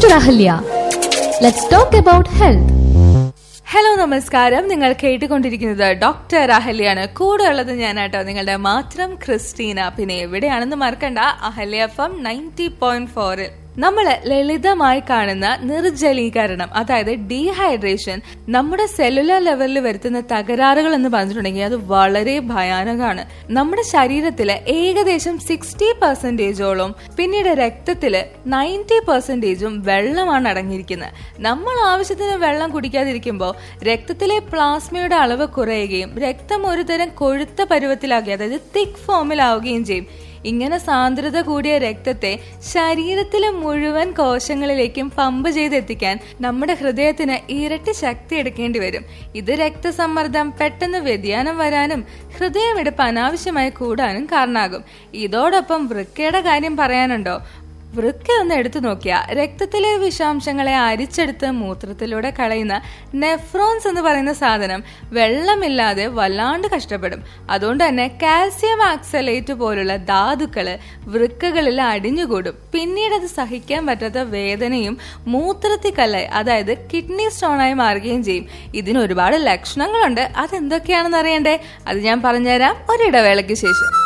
Dr. Ahalya. Let's talk about health. Hello നമസ്കാരം നിങ്ങൾ കേട്ടുകൊണ്ടിരിക്കുന്നത് ഡോക്ടർ അഹല്യാണ് കൂടെ ഉള്ളത് ഞാനാട്ടോ നിങ്ങളുടെ മാത്രം ക്രിസ്റ്റീന പിന്നെ എവിടെയാണെന്ന് മറക്കണ്ട Ahalya F M ninety point ഫോറിൽ നമ്മൾ ലളിതമായി കാണുന്ന നിർജ്ജലീകരണം അതായത് ഡീഹൈഡ്രേഷൻ നമ്മുടെ സെല്ലുലാർ ലെവലിൽ വരുത്തുന്ന തകരാറുകൾ എന്ന് പറഞ്ഞിട്ടുണ്ടെങ്കിൽ അത് വളരെ ഭയാനകമാണ് നമ്മുടെ ശരീരത്തിലെ ഏകദേശം സിക്സ്റ്റി പെർസെന്റേജോളം പിന്നീട് രക്തത്തില് നയൻറ്റി പെർസെന്റേജും വെള്ളമാണ് അടങ്ങിയിരിക്കുന്നത് നമ്മൾ ആവശ്യത്തിന് വെള്ളം കുടിക്കാതിരിക്കുമ്പോൾ രക്തത്തിലെ പ്ലാസ്മയുടെ അളവ് കുറയുകയും രക്തം ഒരുതരം കൊഴുത്ത പരുവത്തിലാകുകയും അതായത് തിക് ഫോമിലാവുകയും ചെയ്യും ഇങ്ങനെ സാന്ദ്രത കൂടിയ രക്തത്തെ ശരീരത്തിലെ മുഴുവൻ കോശങ്ങളിലേക്കും പമ്പ് ചെയ്തെത്തിക്കാൻ നമ്മുടെ ഹൃദയത്തിന് ഇരട്ടി ശക്തി എടുക്കേണ്ടി വരും ഇത് രക്തസമ്മർദ്ദം പെട്ടെന്ന് വ്യതിയാനം വരാനും ഹൃദയമിടിപ്പ് അനാവശ്യമായി കൂടാനും കാരണമാകും ഇതോടൊപ്പം വൃക്കയുടെ കാര്യം പറയാനുണ്ടോ വൃക്ക ഒന്ന് എടുത്തു നോക്കിയ രക്തത്തിലെ വിഷാംശങ്ങളെ അരിച്ചെടുത്ത് മൂത്രത്തിലൂടെ കളയുന്ന നെഫ്രോൺസ് എന്ന് പറയുന്ന സാധനം വെള്ളമില്ലാതെ വല്ലാണ്ട് കഷ്ടപ്പെടും അതുകൊണ്ട് തന്നെ കാൽസ്യം ആക്സലേറ്റ് പോലുള്ള ധാതുക്കള് വൃക്കകളിൽ അടിഞ്ഞുകൂടും പിന്നീട് അത് സഹിക്കാൻ പറ്റാത്ത വേദനയും മൂത്രത്തിൽ കല്ലായി അതായത് കിഡ്നി സ്റ്റോണായി മാറുകയും ചെയ്യും ഇതിന് ഒരുപാട് ലക്ഷണങ്ങളുണ്ട് അതെന്തൊക്കെയാണെന്ന് അറിയണ്ടേ അത് ഞാൻ പറഞ്ഞുതരാം ഒരിടവേളയ്ക്ക് ശേഷം